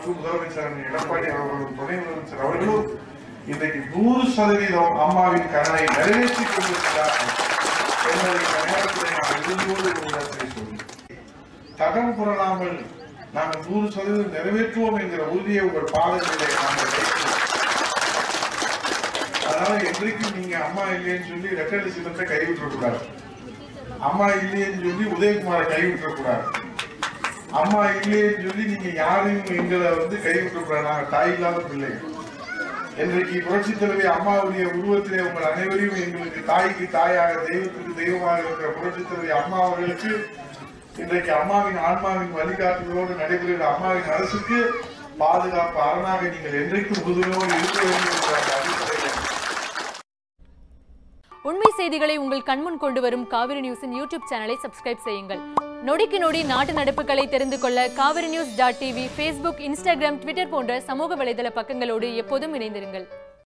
முதலமைச்சர் எடப்பாடி அவர்களும் துணை முதலமைச்சர் அவர்களும் இன்றைக்கு நூறு சதவீதம் அம்மாவின் கனவை நிறைவேற்றிக் கொண்டிருக்கிறார்கள் என்பதை இந்த நேரத்தில் நான் உறுதியோடு ஒரு இடத்தை சொல்லி தடம் புரளாமல் நாங்கள் நூறு சதவீதம் நிறைவேற்றுவோம் என்கிற உறுதியை உங்கள் பாதத்திலே நாங்கள் வைக்கிறோம் அதனால என்றைக்கும் நீங்க அம்மா இல்லைன்னு சொல்லி ரெட்டடி சின்னத்தை கைவிட்டுற கூடாது அம்மா இல்லைன்னு சொல்லி உதயகுமாரை கைவிட்டுற கூடாது அம்மா இல்லைன்னு சொல்லி நீங்க யாரையும் எங்களை வந்து கைவிட்டுற கூடாது நாங்க தாய் இல்லாத பிள்ளைகள் இன்றைக்கு புரட்சி தலைவி அம்மாவுடைய உருவத்திலே உங்கள் அனைவரையும் எங்களுக்கு தாய்க்கு தாயாக தெய்வத்துக்கு தெய்வமாக இருக்கிற புரட்சி தலைவி அம்மா அவர்களுக்கு இன்றைக்கு அம்மாவின் ஆன்மாவின் வழிகாட்டுதலோடு நடைபெறுகிற அம்மாவின் அரசுக்கு பாதுகாப்பு அரணாக நீங்கள் என்றைக்கும் உறுதுணையோடு இருக்க வேண்டும் என்ற அந்த அடிப்படையில் உண்மை செய்திகளை உங்கள் கண்முன் கொண்டு வரும் காவிரி நியூஸின் யூடியூப் சேனலை சப்ஸ்கிரைப் செய்யுங்கள் நொடிக்கு நொடி நாட்டு நடப்புகளை தெரிந்து கொள்ள Kaveri news dot TV Facebook Instagram Twitter போன்ற சமூக வலைதள பக்கங்களோடு எப்போதும் இணைந்திருங்கள்